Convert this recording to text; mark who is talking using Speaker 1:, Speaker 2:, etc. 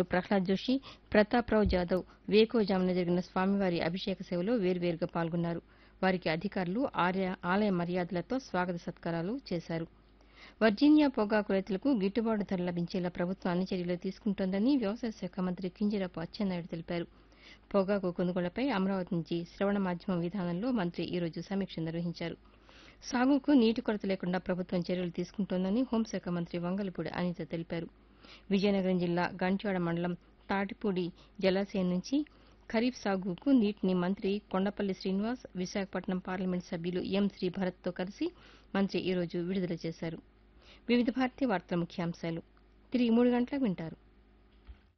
Speaker 1: ప్రహ్లాద్ జోషి ప్రతాప్రావు జాదవ్ వేకోజామున జరిగిన స్వామివారి అభిషేక సేవలో వేర్వేరుగా పాల్గొన్నారు వారికి అధికారులు ఆర్య- ఆలయ మర్యాదలతో స్వాగత సత్కారాలు చేశారు వర్జీనియా పొగాకు రైతులకు గిట్టుబాటు ధర లభించేలా ప్రభుత్వం అన్ని చర్యలు తీసుకుంటోందని వ్యవసాయ శాఖ మంత్రి కింజరాపు అచ్చెన్నాయుడు తెలిపారు పొగాకు కొనుగోళ్లపై అమరావతి నుంచి శ్రవణ మాధ్యమం విధానంలో మంత్రి ఈరోజు సమీక్ష నిర్వహించారు సాగుకు నీటి కొరత లేకుండా ప్రభుత్వం చర్యలు తీసుకుంటోందని హోంశాఖ మంత్రి వంగలపూడి అనిత తెలిపారు విజయనగరం జిల్లా గంట్యాడ మండలం తాటిపూడి జలాశయం నుంచి ఖరీఫ్ సాగుకు నీటిని మంత్రి కొండపల్లి శ్రీనివాస్ విశాఖపట్నం పార్లమెంట్ సభ్యులు ఎం శ్రీభరత్తో కలిసి మంత్రి ఈరోజు విడుదల చేశారు వివిధ భారతీయ వార్తల ముఖ్యాంశాలు తిరిగి మూడు గంటలకు వింటారు